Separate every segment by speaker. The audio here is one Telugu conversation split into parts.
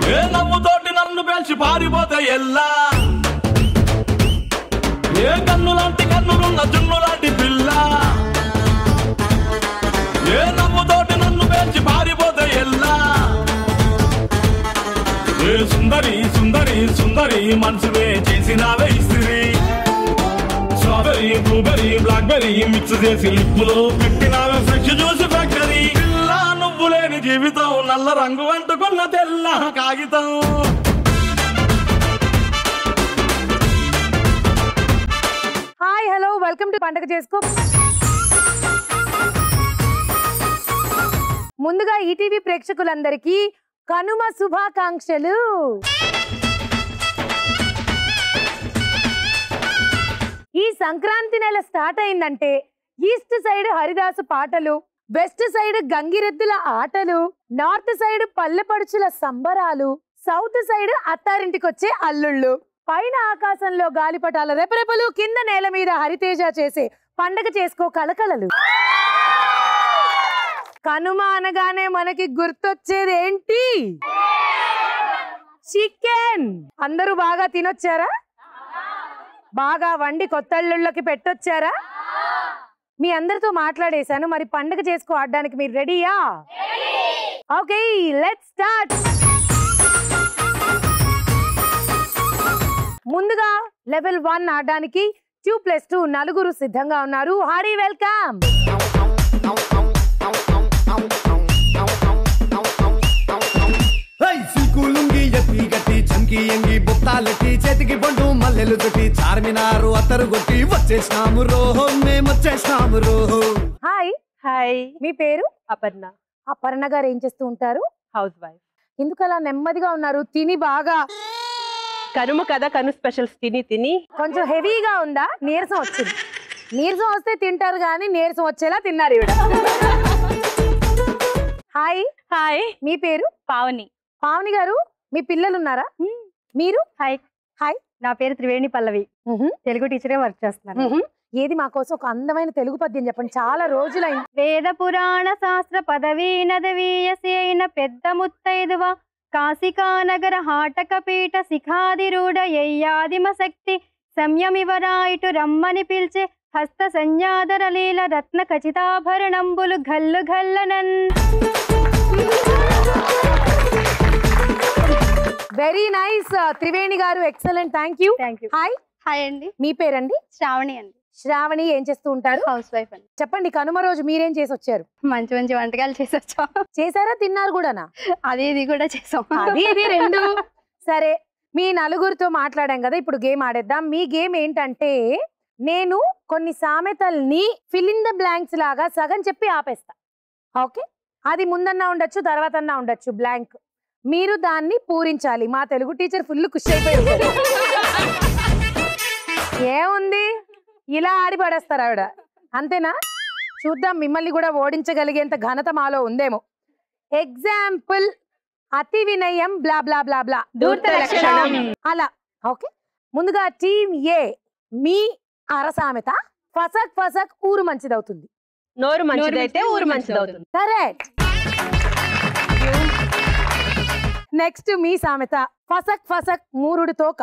Speaker 1: ఏ నవ్వుతోటి నన్ను పేల్చి పారిపోతే ఎల్లా ఏ కన్ను లాంటి కన్నులున్న జున్ను లాంటి పిల్ల ఏ నవ్వుతోటి నన్ను పేల్చి పారిపోతే ఎల్లా ఏ సుందరి సుందరి సుందరి మనసువే చేసినావే ఇస్త్రీ స్ట్రాబెరీ బ్లూబెరీ బ్లాక్బెరీ మిక్స్ చేసి లిప్పులో పెట్టినావే ఫ్రెష్ జ్యూస్ ఫ్యాక్టరీ పిల్ల నువ్వు లేని జీవితం నల్ల రంగు అంటుకున్న తెల్ల కాగితం
Speaker 2: హాయ్ హలో వెల్కమ్ టు పండగ చేసుకో ముందుగా ఈటీవీ ప్రేక్షకులందరికీ కనుమ శుభాకాంక్షలు ఈ సంక్రాంతి నెల స్టార్ట్ అయిందంటే ఈస్ట్ సైడ్ హరిదాసు పాటలు వెస్ట్ సైడ్ గంగిరెద్దుల ఆటలు నార్త్ సైడ్ పల్లెపడుచుల సంబరాలు సౌత్ సైడ్ అత్తారింటికొచ్చే అల్లుళ్ళు పైన ఆకాశంలో గాలిపటాల రెపరెపలు కింద నేల మీద హరితేజ చేసే పండగ చేసుకో కలకలలు కనుమ అనగానే మనకి గుర్తొచ్చేది ఏంటి చికెన్ అందరూ బాగా తినొచ్చారా బాగా వండి కొత్తళ్ళకి పెట్టొచ్చారా మీ అందరితో మాట్లాడేశాను మరి పండగ చేసుకో ఆడడానికి మీరు రెడీయా ఓకే లెట్ స్టార్ట్ ముందుగా లెవెల్ వన్ ఆడడానికి టూ ప్లస్ టూ నలుగురు సిద్ధంగా ఉన్నారు హారీ వెల్కమ్
Speaker 3: హై సిల్కు లుంగి ఎత్తి గట్టి చంకి ఎంగి బుత్తాలెట్టి చేతికి బండు మల్లెలు తొట్టి చార్మినారు అత్తరు కొట్టి వచ్చేసినాము రోహో మేము వచ్చేసినాము రోహో
Speaker 2: హాయ్
Speaker 4: హాయ్
Speaker 2: మీ పేరు
Speaker 4: అపర్ణ
Speaker 2: అపర్ణ గారు ఏం చేస్తూ ఉంటారు
Speaker 4: హౌస్ వైఫ్
Speaker 2: ఎందుకు అలా నెమ్మదిగా ఉన్నారు తిని బాగా
Speaker 4: కనుమ కదా కను స్పెషల్స్ తిని తిని
Speaker 2: కొంచెం హెవీగా ఉందా నీరసం వచ్చింది నీరసం వస్తే తింటారు కానీ నీరసం వచ్చేలా తిన్నారు ఈవిడ హాయ్
Speaker 4: హాయ్
Speaker 2: మీ పేరు
Speaker 4: పావని
Speaker 2: పావని గారు మీ పిల్లలు ఉన్నారా మీరు
Speaker 4: హాయ్
Speaker 2: హాయ్
Speaker 4: నా పేరు త్రివేణి పల్లవి
Speaker 2: మ్హూ,
Speaker 4: తెలుగు టీచరే వర్క్ చేస్తున్నాను
Speaker 2: మ్హూ. ఏది మా కోసం ఒక అందమైన తెలుగు పద్యం చెప్పండి చాలా రోజులైంది
Speaker 5: వేద పురాణ శాస్త్ర పదవీ నదవీయసి అయిన పెద్ద ముత్తైదువ కాశికా నగర హాటక పీఠ శిఖాదిరూఢ యయ్యాదిమ శక్తి సంయమివరాయిటు రమ్మని పిలిచే హస్త సంజాదర లీల రత్న ఖచితాభరణంబులు ఘల్లు ఘల్లనన్
Speaker 2: very nice Triveni garu excellent thank you
Speaker 5: thank you
Speaker 2: hi
Speaker 5: hi అండి
Speaker 2: మీ పేరండి
Speaker 5: శ్రావణి అండి
Speaker 2: శ్రావణి ఏం చేస్తూ ఉంటారు
Speaker 5: హౌస్ వైఫ్ అండి
Speaker 2: చెప్పండి కనుమ రోజు మీరేం చేసి వచ్చారు
Speaker 5: మంచి మంచి వంటకాలు చేసి వచ్చాం
Speaker 2: చేశారా తిన్నారు కూడానా
Speaker 5: అది ఇది కూడా చేసాం
Speaker 2: అది ఇది రెండు సరే మీ నలుగురితో మాట్లాడాం కదా ఇప్పుడు గేమ్ ఆడేద్దాం మీ గేమ్ ఏంటంటే నేను కొన్ని సామెతల్ని ఫిల్ ఇన్ ద బ్లాంక్స్ లాగా సగం చెప్పి ఆపేస్తా ఓకే అది ముందన్నా ఉండొచ్చు తర్వాత అన్నా ఉండొచ్చు బ్లాంక్ మీరు దాన్ని పూరించాలి మా తెలుగు టీచర్ ఫుల్ ఖుషి అయిపోయి ఉంటారు. ఏముంది ఇలా ఆడి పడేస్తారు ఆవిడ అంతేనా చూద్దాం మిమ్మల్ని కూడా ఓడించగలిగేంత ఘనత మాలో ఉందేమో ఎగ్జాంపుల్ అతి వినయం బ్లా బ్లా బ్లా బ్లా
Speaker 5: ధూర్త లక్షణం.
Speaker 2: అలా ఓకే ముందుగా టీమ్ ఏ మీ అరసామెత ఫసక్ ఫసక్ ఊరు మంచిదవుతుంది
Speaker 4: నోరు మంచిదైతే ఊరు మంచిదవుతుంది
Speaker 2: కరెక్ట్ నెక్స్ట్ మీ సామెత ఫసక్ ఫసక్ మూరుడు తోక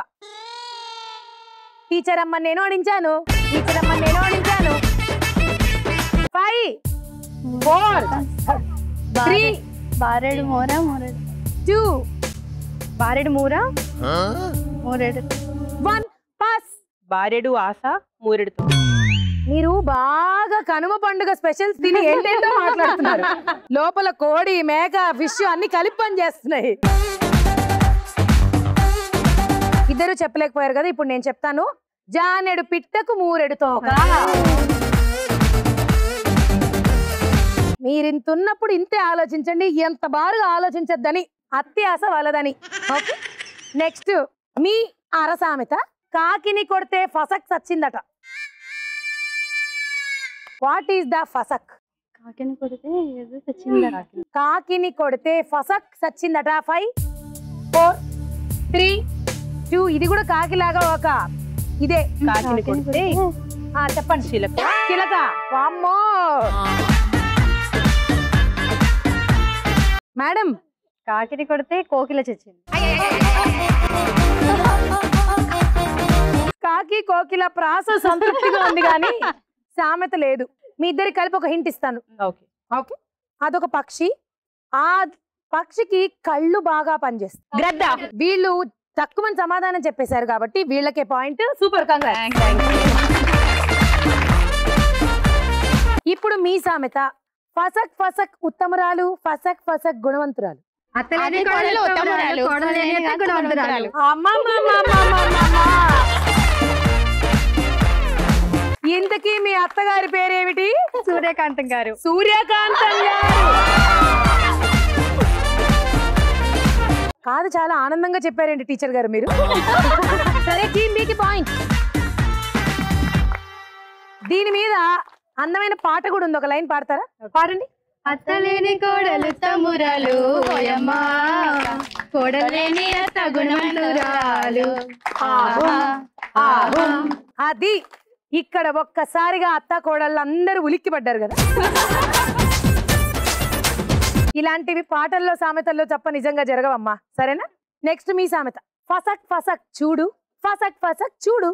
Speaker 2: టీచర్ అమ్మ నేను ఓడించాను టీచర్ అమ్మ నేను ఓడించాను ఫైవ్ ఫోర్ త్రీ
Speaker 5: బారెడు మోర మోరెడు
Speaker 2: టూ
Speaker 5: బారెడు మూర మోరెడు
Speaker 2: వన్ పాస్
Speaker 4: బారెడు ఆశ మూరెడుతో
Speaker 2: మీరు బాగా కనుమ పండుగ స్పెషల్స్ తిని ఏంటేంటో మాట్లాడుతున్నారు లోపల కోడి మేక ఫిష్ అన్ని కలిపి పని చేస్తున్నాయి ఇద్దరు చెప్పలేకపోయారు కదా ఇప్పుడు నేను చెప్తాను జానెడు పిట్టకు మూరెడు తోక మీరింతున్నప్పుడు ఇంతే ఆలోచించండి ఎంత బారుగా ఆలోచించద్దని అత్యాస వలదని ఓకే నెక్స్ట్ మీ అరసామెత కాకిని కొడితే ఫసక్ సచ్చిందట వాట్ ఈస్ ద ఫసక్
Speaker 5: కాకిని కొడితే ఏదో తెచ్చిందా
Speaker 2: కాకిని కొడితే ఫసక్ సచ్చిందట ఫైవ్ ఫోర్ త్రీ టూ ఇది కూడా కాకిలాగా ఒక ఇదే
Speaker 4: కాకిని కొడితే
Speaker 2: ఆ చెప్పండి
Speaker 4: చిలక
Speaker 2: చిలక వామ్మో మేడం
Speaker 5: కాకిని కొడితే కోకిల చచ్చింది
Speaker 2: కాకి కోకిల ప్రాస సంతృప్తిగా ఉంది కానీ సామెత లేదు మీ ఇద్దరికి కలిపి ఒక హింట్ ఇస్తాను
Speaker 4: ఓకే
Speaker 2: ఓకే అదొక పక్షి ఆ పక్షికి కళ్ళు బాగా పనిచేస్తాయి
Speaker 4: గ్రద్ద
Speaker 2: వీళ్ళు తక్కువ మంది సమాధానం చెప్పేశారు కాబట్టి వీళ్ళకే పాయింట్ సూపర్ కంగ్రాట్ ఇప్పుడు మీ సామెత ఫసక్ ఫసక్ ఉత్తమరాలు ఫసక్ ఫసక్ గుణవంతురాలు
Speaker 5: అత్తలేని కోడలు ఉత్తమరాలు, కోడలేని అత్త గుణవంతురాలు.
Speaker 2: అమ్మమ్మమ్మమ్మమ్మమ్మమ్మ. ఇంతకీ మీ అత్తగారి పేరేమిటి
Speaker 5: సూర్యకాంతం గారు
Speaker 2: సూర్యకాంతం గారు కాదు చాలా ఆనందంగా చెప్పారండి టీచర్ గారు మీరు సరే టీమ్ మీకు పాయింట్ దీని మీద అందమైన పాట కూడా ఉంది ఒక లైన్ పాడతారా పాడండి
Speaker 5: అత్తలేని కోడలు తమ్మురాలు ఓయమ్మా కోడలేని అత్త గుణవంతురాలు ఆహా, ఆహా.
Speaker 2: అది ఇక్కడ ఒక్కసారిగా అత్త కోడళ్ళు అందరూ ఉలిక్కి పడ్డారు కదా ఇలాంటివి పాటల్లో సామెతల్లో తప్ప నిజంగా జరగవమ్మా సరేనా నెక్స్ట్ మీ సామెత ఫసక్ ఫసక్ చూడు ఫసక్ ఫసక్ చూడు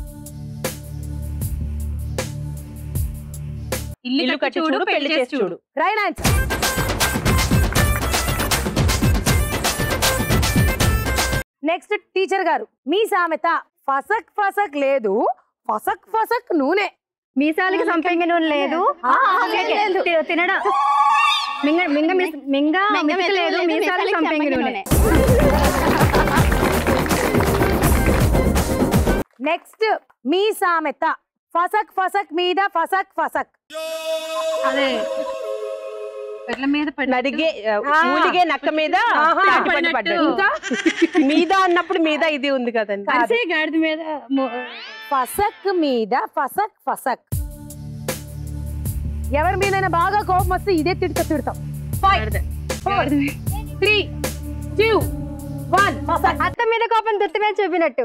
Speaker 4: ఇల్లు కట్టి చూడు పెళ్లి చేసి చూడు
Speaker 2: రైట్ ఆన్సర్ నెక్స్ట్ టీచర్ గారు మీ సామెత ఫసక్ ఫసక్ లేదు ఫసక్ ఫసక్ నూనె
Speaker 5: మీసాలకి సంపెంగ నూనె లేదు
Speaker 2: ఆ,
Speaker 5: తి- తినడం మింగ మింగ మిస్- మింగ మితికి లేదు మీసాలకి సంపెంగ నూనె
Speaker 2: నెక్స్ట్ మీ సామెత ఫసక్ ఫసక్ మీద ఫసక్ ఫసక్
Speaker 5: అదే పెట్ల మీద
Speaker 4: నడిగే ఆ,
Speaker 2: ఆ.
Speaker 4: మూలిగే నక్క మీద
Speaker 2: ఆహా.
Speaker 4: తాటి పండు పడ్డది
Speaker 2: ఇంకా
Speaker 4: మీద అన్నప్పుడు మీద ఇది ఉంది కదండి
Speaker 2: కాదు.
Speaker 5: గాడిద మీద మో-
Speaker 2: ఫసక్ మీద ఫసక్ ఫసక్ ఎవరి మీదైనా బాగా కోపం వస్తే ఇదే తిడతా తిడతాం five four three two one ఫసక్
Speaker 5: అత్త మీద కోపం దుత్తి మీద చూపినట్టు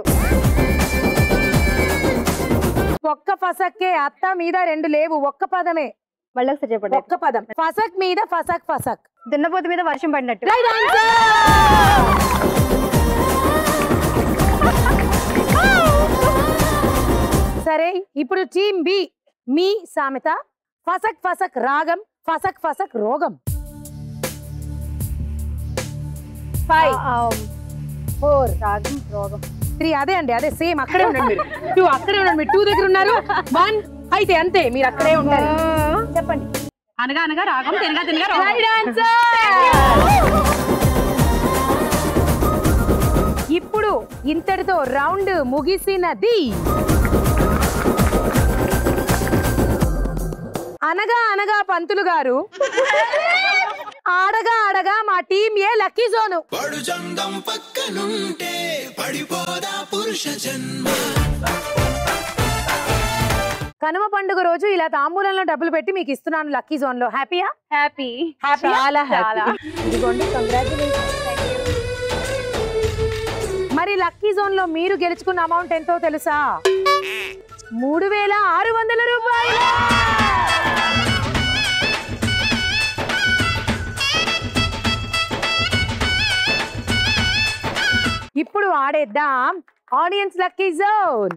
Speaker 2: ఒక్క ఫసక్కే అత్త మీద రెండు లేవు ఒక్క పదమే
Speaker 5: మళ్ళీ ఒకసారి చెప్పండి
Speaker 2: ఒక్క పదం ఫసక్ మీద ఫసక్ ఫసక్
Speaker 5: దున్నపోతు మీద వర్షం పడినట్టు
Speaker 2: రైట్ ఆన్సర్ సరే ఇప్పుడు టీమ్ బి మీ సామెత ఫసక్ ఫసక్ రాగం ఫసక్ ఫసక్ రోగం ఫైవ్ ఫోర్
Speaker 5: రాగం రోగం
Speaker 2: త్రీ అదే అండి అదే సేమ్ అక్కడే ఉండండి మీరు టూ అక్కడే ఉండండి మీరు టూ దగ్గర ఉన్నారు వన్ అయితే అంతే మీరు అక్కడే ఉంటారు చెప్పండి
Speaker 4: అనగా అనగా రాగం తినగా తినగా
Speaker 2: రైట్ ఆన్సర్ ఇప్పుడు ఇంతటితో రౌండ్ ముగిసినది అనగా అనగా పంతులు గారు ఆడగా ఆడగా మా టీం ఏ లక్కీ జోను
Speaker 6: పడు చందం పక్కనుంటే పడిపోదా పురుష జన్మ
Speaker 2: కనుమ పండుగ రోజు ఇలా తాంబూలంలో డబ్బులు పెట్టి మీకు ఇస్తున్నాను లక్కీ జోన్ లో హ్యాపీయా
Speaker 5: హ్యాపీ
Speaker 2: హ్యాపీ
Speaker 4: చాలా హ్యాపీ
Speaker 2: ఇదిగోండి కంగ్రాచులేషన్ మరి లక్కీ జోన్ లో మీరు గెలుచుకున్న అమౌంట్ ఎంతో తెలుసా మూడు వేల ఆరు వందల రూపాయలు ఇప్పుడు ఆడేద్దాం audience lucky zone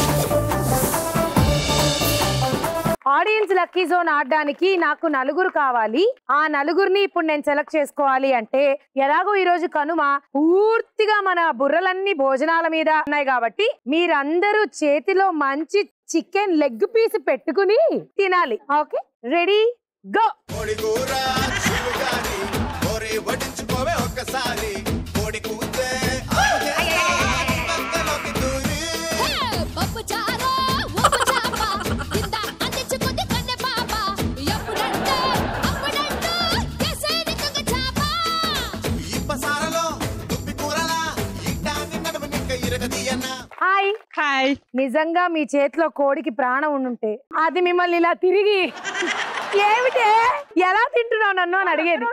Speaker 2: audience lucky zone ఆడడానికి నాకు నలుగురు కావాలి ఆ నలుగురిని ఇప్పుడు నేను సెలెక్ట్ చేసుకోవాలి అంటే ఎలాగో ఈ రోజు కనుమ పూర్తిగా మన బుర్రలన్నీ భోజనాల మీద ఉన్నాయి కాబట్టి మీరందరూ చేతిలో మంచి చికెన్ లెగ్ పీస్ పెట్టుకుని తినాలి ఓకే రెడీ గో
Speaker 6: కోడి కూర చిలుగాని కోరి వడ్డించుకోవే ఒక్కసారి కోడి కూతే పక్కలోకి దూరి
Speaker 7: పప్పు చారు ఉప్పు చాప కింద అందించుకుంది కన్నె పాప ఎప్పుడంటే అప్పుడంటూ కేసేది తుంగ చాప
Speaker 6: ఇప్పసారలో దుప్పి కూరలా ఇట్టాన్ని నడుము నిక్క ఇరగదీయన్నా
Speaker 2: హాయ్
Speaker 4: హాయ్
Speaker 2: నిజంగా మీ చేతిలో కోడికి ప్రాణం ఉండుంటే అది మిమ్మల్ని ఇలా తిరిగి ఏమిటే ఎలా తింటున్నావు నన్ను అని అడిగేది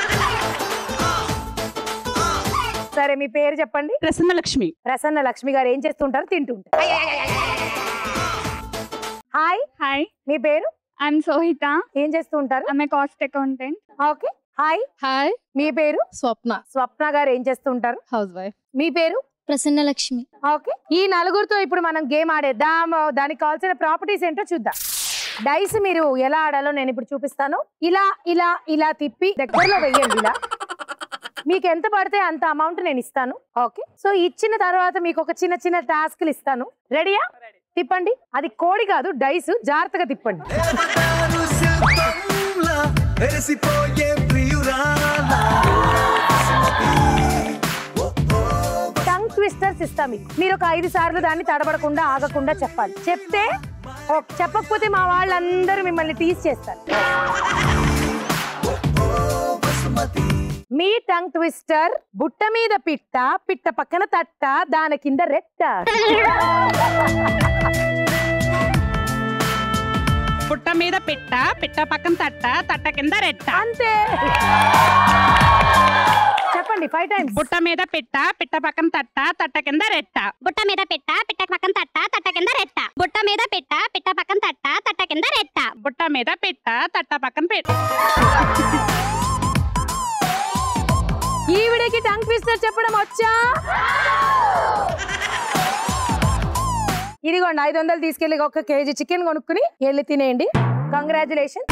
Speaker 2: సరే మీ పేరు చెప్పండి
Speaker 4: ప్రసన్న లక్ష్మి
Speaker 2: ప్రసన్న లక్ష్మి గారు ఏం చేస్తుంటారు తింటుంటారు హాయ్
Speaker 5: హాయ్
Speaker 2: మీ పేరు
Speaker 5: ఐఎమ్ సోహిత
Speaker 2: ఏం చేస్తూ ఉంటారు
Speaker 5: I'm cost accountant
Speaker 2: okay hi
Speaker 8: hi
Speaker 2: మీ పేరు
Speaker 8: స్వప్న
Speaker 2: స్వప్న గారు ఏం చేస్తూ ఉంటారు
Speaker 8: హౌస్ వైఫ్
Speaker 2: మీ పేరు
Speaker 7: ప్రసన్న లక్ష్మి
Speaker 2: ఓకే ఈ నలుగురితో ఇప్పుడు మనం గేమ్ ఆడేద్దాం దానికి కావాల్సిన ప్రాపర్టీస్ ఏంటో చూద్దాం డైస్ మీరు ఎలా ఆడాలో నేను ఇప్పుడు చూపిస్తాను ఇలా ఇలా ఇలా తిప్పి దగ్గరలో వెయ్యండి ఇలా మీకు ఎంత పడితే అంత అమౌంట్ నేను ఇస్తాను ఓకే సో ఇచ్చిన తర్వాత మీకు ఒక చిన్న చిన్న టాస్క్లు ఇస్తాను రెడీయా తిప్పండి అది కోడి కాదు డైస్ జాగ్రత్తగా తిప్పండి
Speaker 3: వెరసిపోయే ప్రియురాలా
Speaker 2: టంగ్ ట్విస్టర్స్ ఇస్తాం మీకు మీరు ఒక ఐదు సార్లు దాన్ని తడబడకుండా ఆగకుండా చెప్పాలి చెప్తే ఓ, చెప్పకపోతే మా వాళ్ళందరూ మిమ్మల్ని టీస్ చేస్తారు మీ టంగ్ ట్విస్టర్ బుట్ట మీద పిట్ట పిట్ట పక్కన తట్ట దాని కింద రెట్ట
Speaker 9: పుట్ట మీద పిట్ట పిట్ట పక్కన తట్ట తట్ట కింద రెట్ట
Speaker 2: అంతే చెప్పండి ఫైవ్ టైమ్స్
Speaker 9: పుట్ట మీద పిట్ట పిట్ట పక్కన తట్ట తట్ట కింద రెట్ట
Speaker 7: బుట్ట మీద పెట్ట పిట్ట పక్కన తట్ట తట్ట కింద రెట్ట బుట్ట మీద పెట్ట పిట్ట పక్కన తట్ట తట్ట కింద రెట్ట
Speaker 9: బుట్ట మీద పిట్ట తట్ట పక్కన పిట్ట
Speaker 2: ఈవిడికి టంగ్ ట్విస్టర్ చెప్పడం వచ్చా ఇదిగోండి ఐదు వందలు తీసుకెళ్ళి ఒక కేజీ చికెన్ కొనుక్కుని వెళ్ళి తినేయండి కంగ్రాచులేషన్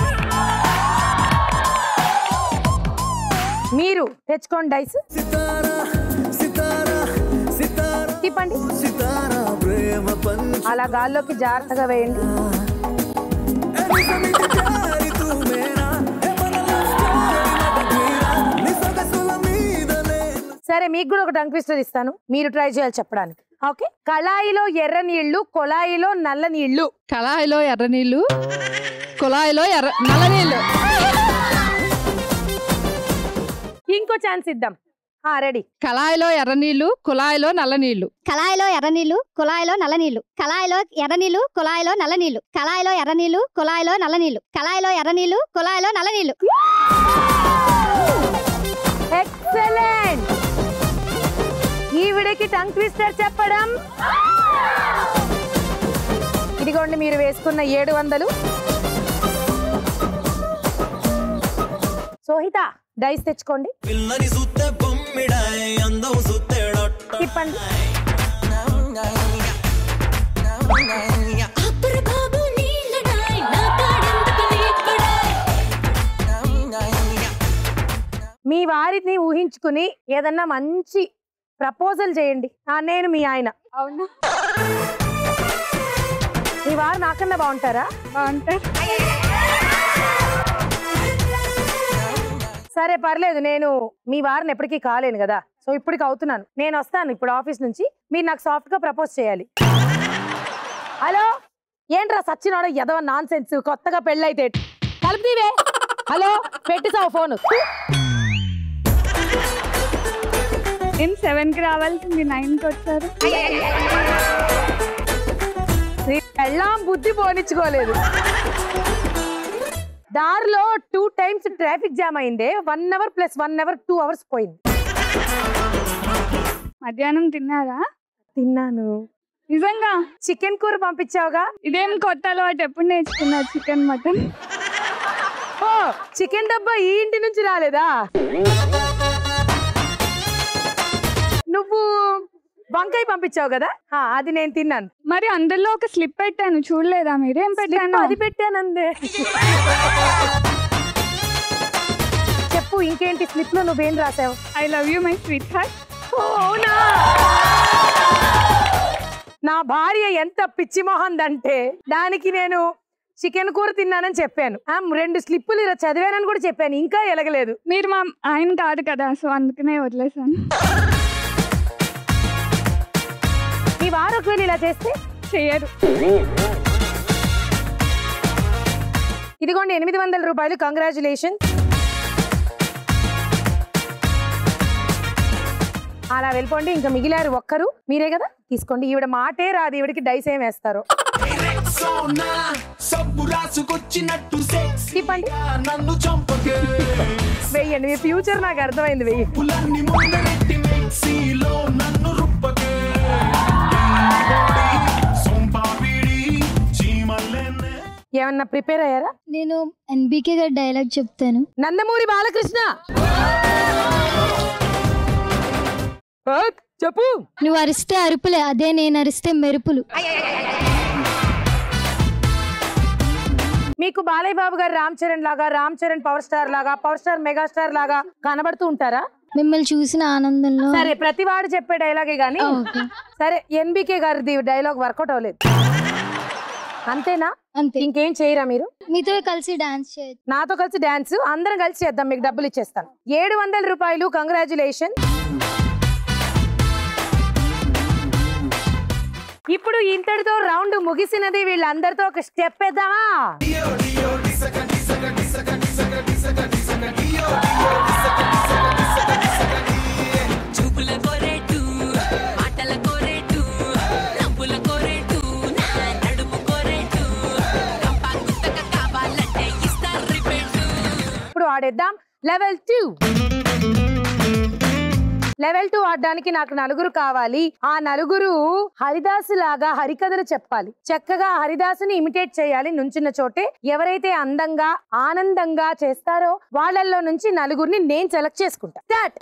Speaker 2: మీరు తెచ్చుకోండి డైస్
Speaker 3: సితారా సితారా సితారా
Speaker 2: తిప్పండి
Speaker 3: సితారా ప్రేమ పంచ
Speaker 2: అలా గాల్లోకి జాగ్రత్తగా వేయండి
Speaker 3: నిజమిది జారి తూ మేరా ఏ మన love story మగధీరా నీ సొగసుల మీద నేను
Speaker 2: సరే మీకు కూడా ఒక టంగ్ ట్విస్టర్ ఇస్తాను మీరు ట్రై చేయాలి చెప్పడానికి ఓకే కళాయిలో ఎర్ర నీళ్లు కొళాయిలో నల్ల నీళ్లు
Speaker 8: కళాయిలో ఎర్ర నీళ్ళు కుళాయిలో ఎర్ర నల్ల నీళ్ళు
Speaker 2: ఇంకో ఛాన్స్ ఇద్దాం రెడీ
Speaker 8: కళాయిలో ఎర్ర నీళ్ళు కుళాయిలో నల్ల నీళ్ళు
Speaker 7: కళాయిలో ఎర్ర నీళ్లు కుళాయిలో నల్ల నీళ్లు కళాయిలో ఎర్ర నీళ్లు కుళాయిలో నల్ల నీళ్లు కళాయిలో ఎర్ర నీళ్లు కుళాయిలో నల్ల నీళ్లు కళాయిలో ఎర్ర నీళ్లు కుళాయిలో నల్ల నీళ్లు
Speaker 2: ఎక్సలెంట్ ఈవిడకి టంగ్ ట్విస్టర్ చెప్పడం ఇదిగోండి మీరు వేసుకున్న ఏడు వందలు సోహిత డైస్ తెచ్చుకోండి
Speaker 3: పిల్లని సుత్తే బొమ్మిడాయ్ అందం సుత్తేడొట్ట
Speaker 2: తిప్పండి మీ వారిని ఊహించుకుని ఏదన్నా మంచి ప్రపోజల్ చేయండి ఆ నేను మీ ఆయన
Speaker 5: అవునా
Speaker 2: మీ వారు నాకన్నా బాగుంటారా
Speaker 5: బాగుంటారు
Speaker 2: సరే పర్లేదు నేను మీ వారిని ఎప్పటికీ కాలేను కదా సో ఇప్పటికి అవుతున్నాను నేను వస్తాను ఇప్పుడు ఆఫీస్ నుంచి మీరు నాకు సాఫ్ట్ గా ప్రపోజ్ చేయాలి హలో ఏంట్రా సచ్చినాడో ఎదవ నాన్ సెన్స్ కొత్తగా పెళ్ళైతే కలుపుతీవే హలో పెట్టిసావు ఫోన్
Speaker 5: ఏం సెవెన్ కి రావాల్సింది నైన్ కి వచ్చారు
Speaker 2: పెళ్ళాం బుద్ధి పోనిచ్చుకోలేదు దారిలో టూ టైమ్స్ ట్రాఫిక్ జామ్ అయిందే one hour plus one hour two hours పోయింది
Speaker 5: మధ్యాహ్నం తిన్నారా
Speaker 2: తిన్నాను
Speaker 5: నిజంగా
Speaker 2: చికెన్ కూర పంపించావుగా
Speaker 5: ఇదేం కొత్త అలవాటు ఎప్పుడు నేర్చుకున్నారు చికెన్ మటన్
Speaker 2: ఓ చికెన్ డబ్బా ఈ ఇంటి నుంచి రాలేదా నువ్వు వంకాయ పంపించావు కదా ఆ, అది నేను తిన్నాను
Speaker 5: మరి అందులో ఒక స్లిప్ పెట్టాను చూడలేదా మీరేం
Speaker 2: స్లిప్
Speaker 5: పెట్టాను
Speaker 2: అది పెట్టానందే చెప్పు ఇంకేంటి స్లిప్ లో నువ్వేం రాసావు
Speaker 5: I love you my sweetheart
Speaker 2: ఓ, అవునా నా భార్య ఎంత పిచ్చి మొహందంటే దానికి నేను చికెన్ కూర తిన్నానని చెప్పాను ఆ, రెండు స్లిప్పులు ఇలా చదివానని కూడా చెప్పాను ఇంకా ఎలగలేదు
Speaker 5: మీరు మా ఆయన కాదు కదా సో అందుకనే వదిలేసాను
Speaker 2: ఈ వారం ఒకవేళ ఇలా చేస్తే
Speaker 5: చెయ్యరు
Speaker 2: ఇదిగోండి ఎనిమిది వందల రూపాయలు కంగ్రాచులేషన్ అలా వెళ్ళిపోండి ఇంకా మిగిలారు ఒక్కరు మీరే కదా తీసుకోండి ఈవిడ మాటే రాదు ఈవిడికి డైస్ ఏం వేస్తారు
Speaker 1: సోనా సబ్బు రాసుకొచ్చినట్టు సెక్సీ
Speaker 2: తిప్పండి
Speaker 1: నన్ను చంపకే
Speaker 2: వెయ్యండి మీ ఫ్యూచర్ నాకు అర్థమైంది వెయ్యి
Speaker 1: పులన్ని ముందరెట్టి మిక్సీలో నన్ను రుబ్బకే సొంపాపిడి చీమల్లెన్నే
Speaker 2: ఏమన్నా ప్రిపేర్ అయ్యారా
Speaker 10: నేను ఎన్బికే గారి డైలాగ్ చెప్తాను
Speaker 2: నందమూరి బాలకృష్ణ ఆ, చెప్పు
Speaker 10: నువ్వు అరిస్తే అరుపులే అదే నేను అరిస్తే మెరుపులు
Speaker 2: మీకు బాలయ్య బాబు గారు రామ్ చరణ్ లాగా రామ్ చరణ్ పవర్ స్టార్ లాగా పవర్ స్టార్ మెగాస్టార్ లాగా కనబడుతూ ఉంటారా
Speaker 10: మిమ్మల్ని చూసిన ఆనందంలో
Speaker 2: సరే ప్రతి వాడు చెప్పే డైలాగే గానీ
Speaker 10: ఓకే.
Speaker 2: సరే ఎన్బికే గారిది డైలాగ్ వర్కౌట్ అవ్వలేదు అంతేనా
Speaker 10: అంతే
Speaker 2: ఇంకేం చేయరా మీరు
Speaker 10: మీతో కలిసి డాన్స్ చేయొచ్చు
Speaker 2: నాతో కలిసి డాన్స్ అందరం కలిసి చేద్దాం మీకు డబ్బులు ఇచ్చేస్తాను ఏడు వందల రూపాయలు కంగ్రాచులేషన్ ఇప్పుడు ఇంతటితో రౌండ్ ముగిసినది వీళ్ళందరితో ఒక స్టెప్ వేద్దామా
Speaker 11: చూపుల కోరేటు మాటల కోరేటు నవ్వుల కోరేటు నా నడుము కోరేటు కంపా గుత్తక కావాలంటే ఇస్తారు రిపేటు
Speaker 2: ఇప్పుడు ఆడేద్దాం లెవెల్ టూ లెవెల్ టూ ఆడడానికి నాకు నలుగురు కావాలి ఆ నలుగురు హరిదాసు లాగా హరికథలు చెప్పాలి చక్కగా హరిదాసుని ఇమిటేట్ చేయాలి నుంచున్న చోటే ఎవరైతే అందంగా ఆనందంగా చేస్తారో వాళ్ళల్లో నుంచి నలుగురిని నేను సెలెక్ట్ చేసుకుంటా స్టార్ట్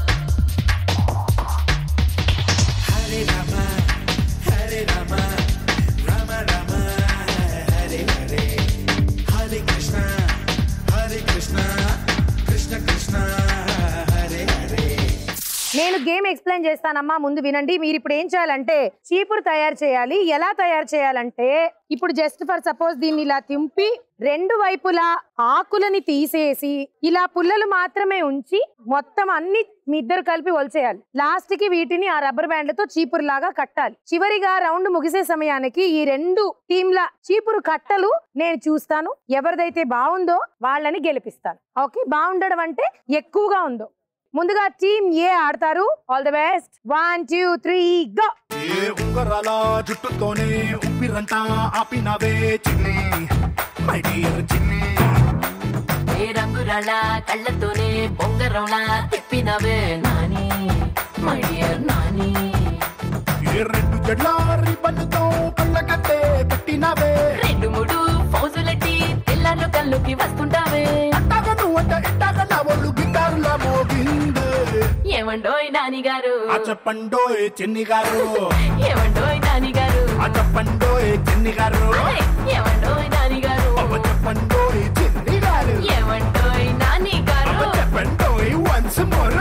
Speaker 6: హరే రామ హరే రామ రామ రామ హరే హరే హరే కృష్ణ హరే కృష్ణ కృష్ణ కృష్ణ హరే హరే
Speaker 2: నేను గేమ్ ఎక్స్ప్లెయిన్ చేస్తానమ్మా ముందు వినండి మీరు ఇప్పుడు ఏం చేయాలంటే చీపురు తయారు చేయాలి ఎలా తయారు చేయాలంటే ఇప్పుడు జస్ట్ ఫర్ సపోజ్ దీన్ని ఇలా తింపి రెండు వైపులా ఆకులని తీసేసి ఇలా పుల్లలు మాత్రమే ఉంచి మొత్తం అన్ని మీ ఇద్దరు కలిపి ఒలిచేయాలి లాస్ట్ కి వీటిని ఆ రబ్బర్ బ్యాండ్లతో చీపురు లాగా కట్టాలి చివరిగా రౌండ్ ముగిసే సమయానికి ఈ రెండు టీంల చీపురు కట్టలు నేను చూస్తాను ఎవరిదైతే బాగుందో వాళ్ళని గెలిపిస్తాను ఓకే బాగుండడం అంటే ఎక్కువగా ఉందో ముందుగా టీమ్ ఏ ఆడతారు all the best one two three go
Speaker 12: ఏ ఉంగరాల జుట్టుతోనే ఉప్పిరంతా ఆపినవే చిన్ని మై డియర్ చిన్ని
Speaker 11: ఏ రంగురాళ్ళ కళ్ళతోనే బొంగరంలా తిప్పినవే నాని మై డియర్ నాని
Speaker 12: ఏ రెండు జడ్ల రిబ్బన్తో కళ్ళ కట్టే కట్టినవే
Speaker 11: రెండు మూడు ఫౌజులెట్టి తెల్లారు కళ్ళుకి వస్తుంటావే
Speaker 12: అట్టాగ నువ్వంట ఇట్టాగ నా ఒళ్ళు గిటారులా మోగిందే
Speaker 11: ఏమండోయ్ నాని గారు
Speaker 12: ఆ చెప్పండోయ్ చిన్ని గారు
Speaker 11: ఏమండోయ్ నాని గారు
Speaker 12: ఆ చెప్పండోయ్ చిన్ని గారు
Speaker 11: అరే, ఏమండోయ్ నాని గారు
Speaker 12: అవ్వ చెప్పండోయ్ చిన్ని గారు
Speaker 11: ఏమండోయ్ నాని గారు
Speaker 12: అవ్వ చెప్పండోయ్ once more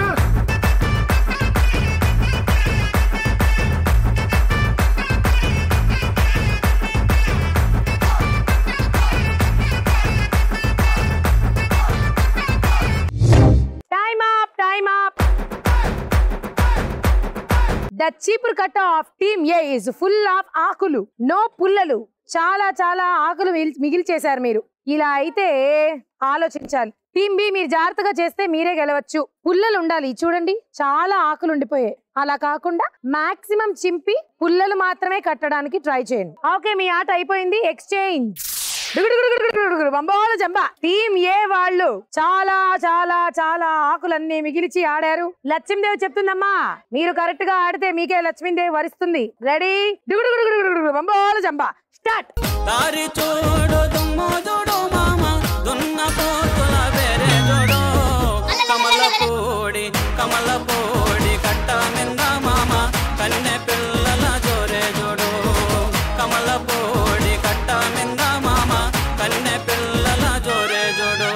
Speaker 2: time up time up the చీపురు కట్ట of team A is full of ఆకులు నో పుల్లలు చాలా చాలా ఆకులు మిగిల్- మిగిల్చేశారు మీరు ఇలా అయితే ఆలోచించాలి టీమ్ బి మీరు జాగ్రత్తగా చేస్తే మీరే గెలవచ్చు పుల్లలు ఉండాలి చూడండి చాలా ఆకులు ఉండిపోయాయి అలా కాకుండా మాక్సిమం చింపి పుల్లలు మాత్రమే కట్టడానికి ట్రై చేయండి ఓకే మీ ఆట అయిపోయింది ఎక్స్చేంజ్ బంబాల జంబ టీమ్ ఏ వాళ్ళు చాలా చాలా చాలా ఆకులన్నీ మిగిలిచి ఆడారు లక్ష్మీదేవి చెప్తుందమ్మా మీరు కరెక్ట్ గా ఆడితే మీకే లక్ష్మీదేవి వరిస్తుంది రెడీ బంబాల జంబ స్టార్ట్
Speaker 13: దారి చూడు దుమ్ము చూడు మామ దున్న పోతుల వేరే చూడు కమల పూడి కమల పూడి కట్ట మింద మామ కన్నె పిల్లల జోరే చూడు కమల పూడి కట్ట మింద మామ కన్నె పిల్లల జోరే చూడు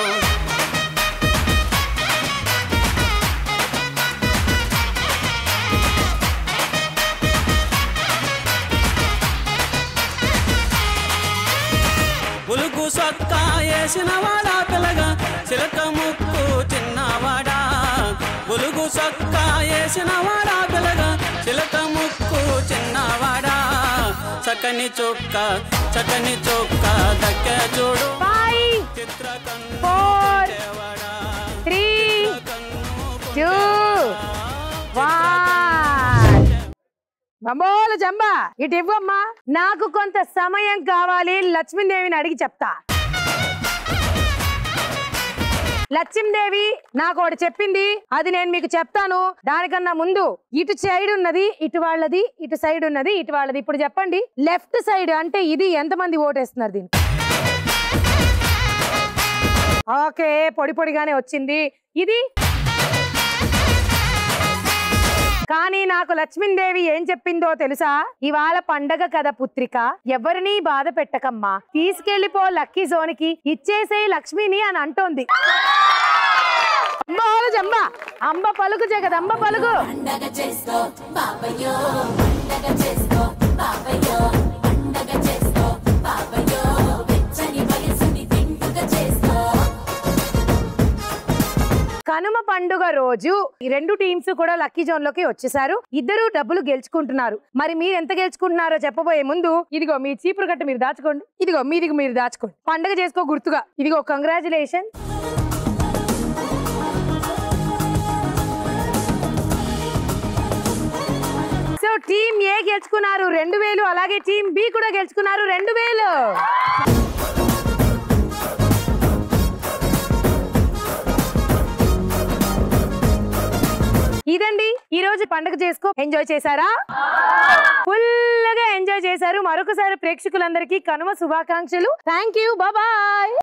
Speaker 13: ఉలుకు సొక్క వేసిన వాడా పిల్లగా చిలక ముక్కు చిన్నవాడా ఉలుగు సొక్క వేసిన వాడా పిల్లగా చిలక ముక్కు చిన్నవాడా చక్కని చొక్క చక్కని చొక్క దక్కే చూడు Chitra
Speaker 2: four three two one బంబోల జంబ ఇటు ఇవ్వమ్మా నాకు కొంత సమయం కావాలి లక్ష్మీదేవిని అడిగి చెప్తా లక్ష్మీదేవి నాకు ఒకటి చెప్పింది అది నేను మీకు చెప్తాను దానికన్నా ముందు ఇటు సైడ్ ఉన్నది ఇటు వాళ్ళది ఇటు సైడ్ ఉన్నది ఇటు వాళ్ళది ఇప్పుడు చెప్పండి లెఫ్ట్ సైడ్ అంటే ఇది ఎంతమంది ఓటేస్తున్నారు దీనికి ఓకే పొడి పొడిగానే వచ్చింది ఇది కానీ నాకు లక్ష్మీదేవి ఏం చెప్పిందో తెలుసా ఇవాళ పండగ కదా పుత్రిక ఎవరిని బాధ పెట్టకమ్మా తీసుకెళ్లిపో లక్కీ జోన్కి ఇచ్చేసే లక్ష్మిని అని అంటోంది అంబ జంబ అంబ పలుకు జగదంబ పలుకు
Speaker 11: పండగ చేసుకో బాబయ్యో పండగ చేసుకో బాబయ్యో పండగ చేసుకో బాబయ్యో వెచ్చని వయసుని తింటుగా చేసుకో
Speaker 2: కనుమ పండుగ రోజు ఈ రెండు టీమ్స్ కూడా లక్కీ జోన్ లోకి వచ్చేసారు ఇద్దరు డబ్బులు గెలుచుకుంటున్నారు మరి మీరు ఎంత గెలుచుకుంటున్నారో చెప్పబోయే ముందు ఇదిగో మీ చీపురు కట్ట మీరు దాచుకోండి ఇదిగో మీదిగో మీరు దాచుకోండి పండుగ చేసుకో గుర్తుగా ఇదిగో కంగ్రాచులేషన్ సో టీమ్ ఏ గెలుచుకున్నారు రెండు వేలు అలాగే టీం బి కూడా గెలుచుకున్నారు రెండు వేలు ఇదండి ఈ రోజు పండుగ చేసుకో ఎంజాయ్ చేశారా ఫుల్ గా ఎంజాయ్ చేశారు మరొకసారి ప్రేక్షకులందరికీ కనుమ శుభాకాంక్షలు థ్యాంక్ యూ బాయ్